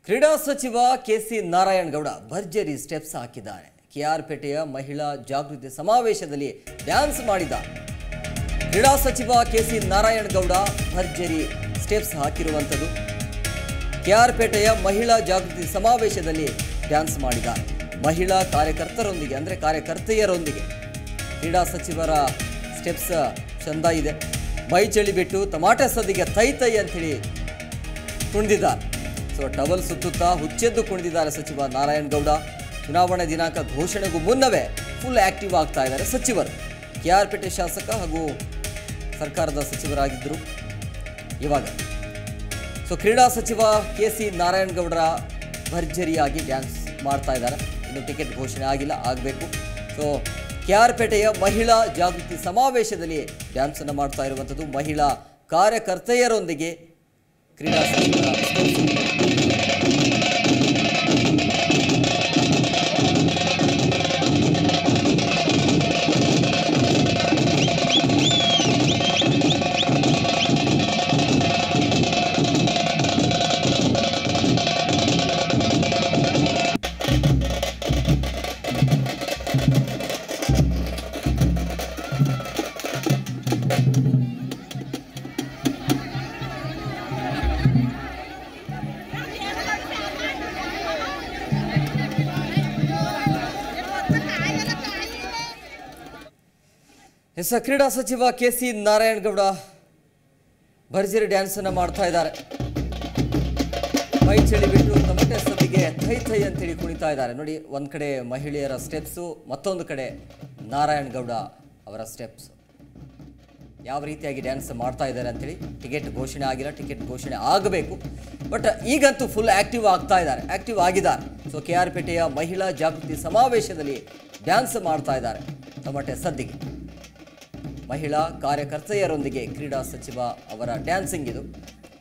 ಕ್ರೀಡಾ ಸಚಿವ ಕೆಸಿ ನಾರಾಯಣಗೌಡ ಭರ್ಜರಿ ಸ್ಟೆಪ್ಸ್ ಹಾಕಿದ್ದಾರೆ ಕೆಆರ್ ಪೇಟೆಯ ಮಹಿಳಾ ಜಾಗೃತಿ ಸಮಾವೇಶದಲ್ಲಿ ಡ್ಯಾನ್ಸ್ ಮಾಡಿದ್ದಾರೆ ಕ್ರೀಡಾ ಸಚಿವ ಕೆಸಿ ನಾರಾಯಣಗೌಡ ಭರ್ಜರಿ ಸ್ಟೆಪ್ಸ್ ಹಾಕಿರುವಂಥದ್ದು ಕೆಆರ್ ಪೇಟೆಯ ಮಹಿಳಾ ಜಾಗೃತಿ ಸಮಾವೇಶದಲ್ಲಿ ಡ್ಯಾನ್ಸ್ ಮಾಡಿದ್ದಾರೆ ಮಹಿಳಾ ಕಾರ್ಯಕರ್ತರೊಂದಿಗೆ ಅಂದರೆ ಕಾರ್ಯಕರ್ತೆಯರೊಂದಿಗೆ ಕ್ರೀಡಾ ಸಚಿವರ ಸ್ಟೆಪ್ಸ್ ಚಂದ ಇದೆ ಮೈ ಚಳಿ ಬಿಟ್ಟು ಟಮಾಟೆ ಸದ್ದಿಗೆ ತೈ ತೈ ಅಂಥೇಳಿ ಕುಣಿದಿದ್ದಾರೆ ಸೊ ಟವಲ್ ಸುತ್ತುತ್ತಾ ಹುಚ್ಚೆದ್ದು ಕುಣಿದಿದ್ದಾರೆ ಸಚಿವ ನಾರಾಯಣಗೌಡ ಚುನಾವಣೆ ದಿನಾಂಕ ಘೋಷಣೆಗೂ ಮುನ್ನವೇ ಫುಲ್ ಆಕ್ಟಿವ್ ಆಗ್ತಾ ಇದ್ದಾರೆ ಸಚಿವರು ಕೆ ಆರ್ ಪೇಟೆ ಶಾಸಕ ಹಾಗೂ ಸರ್ಕಾರದ ಸಚಿವರಾಗಿದ್ದರು ಇವಾಗ ಸೊ ಕ್ರೀಡಾ ಸಚಿವ ಕೆ ಸಿ ನಾರಾಯಣಗೌಡರ ಭರ್ಜರಿಯಾಗಿ ಡ್ಯಾನ್ಸ್ ಮಾಡ್ತಾ ಇದ್ದಾರೆ ಇನ್ನು ಟಿಕೆಟ್ ಘೋಷಣೆ ಆಗಿಲ್ಲ ಆಗಬೇಕು ಸೊ ಕೆ ಆರ್ ಪೇಟೆಯ ಮಹಿಳಾ ಜಾಗೃತಿ ಸಮಾವೇಶದಲ್ಲಿ ಡ್ಯಾನ್ಸನ್ನು ಮಾಡ್ತಾ ಇರುವಂಥದ್ದು ಮಹಿಳಾ ಕಾರ್ಯಕರ್ತೆಯರೊಂದಿಗೆ ಕ್ರೀಡಾ ಸಚಿವರ steps. ಎಸ್ ಕ್ರೀಡಾ ಸಚಿವ ಕೆ ಸಿ ನಾರಾಯಣಗೌಡ ಭರ್ಜರಿ ಡ್ಯಾನ್ಸನ್ನು ಮಾಡ್ತಾ ಇದ್ದಾರೆ ಮೈ ಚಳಿ ಬಿಟ್ಟು ತಮಟೆ ಸತಿಗೆ ಥೈ ಥೈ ಅಂತೇಳಿ ಕುಣಿತಾ ಇದ್ದಾರೆ ನೋಡಿ ಒಂದು ಕಡೆ ಮಹಿಳೆಯರ ಸ್ಟೆಪ್ಸು ಮತ್ತೊಂದು ಕಡೆ ನಾರಾಯಣಗೌಡ ಅವರ ಸ್ಟೆಪ್ಸ್ ಯಾವ ರೀತಿಯಾಗಿ ಡ್ಯಾನ್ಸ್ ಮಾಡ್ತಾ ಇದ್ದಾರೆ ಅಂತೇಳಿ ಟಿಕೆಟ್ ಘೋಷಣೆ ಆಗಿಲ್ಲ ಟಿಕೆಟ್ ಘೋಷಣೆ ಆಗಬೇಕು ಬಟ್ ಈಗಂತೂ ಫುಲ್ ಆಕ್ಟಿವ್ ಆಗ್ತಾ ಇದ್ದಾರೆ ಆಕ್ಟಿವ್ ಆಗಿದ್ದಾರೆ ಸೊ ಕೆ ಆರ್ ಪೇಟೆಯ ಮಹಿಳಾ ಜಾಗೃತಿ ಸಮಾವೇಶದಲ್ಲಿ ಡ್ಯಾನ್ಸ್ ಮಾಡ್ತಾ ಇದ್ದಾರೆ ತಮಟೆ ಸದ್ದಿಗೆ ಮಹಿಳಾ ಕಾರ್ಯಕರ್ತೆಯರೊಂದಿಗೆ ಕ್ರೀಡಾ ಸಚಿವ ಅವರ ಡ್ಯಾನ್ಸಿಂಗ್ ಇದು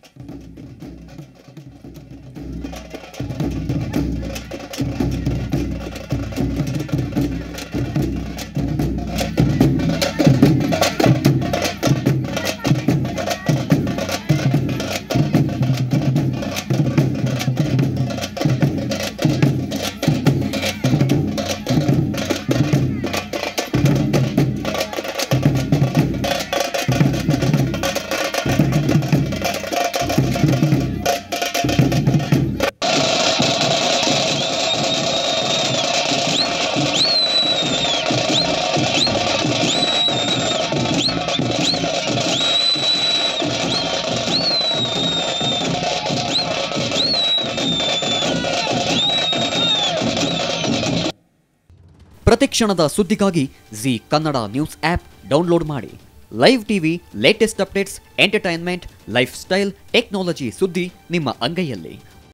ಪ್ರತಿಕ್ಷಣದ ಸುದ್ದಿಗಾಗಿ Zee Kannada news app download ಮಾಡಿ live TV latest updates entertainment lifestyle technology ಸುದ್ದಿ ನಿಮ್ಮ ಅಂಗೈಯಲ್ಲಿ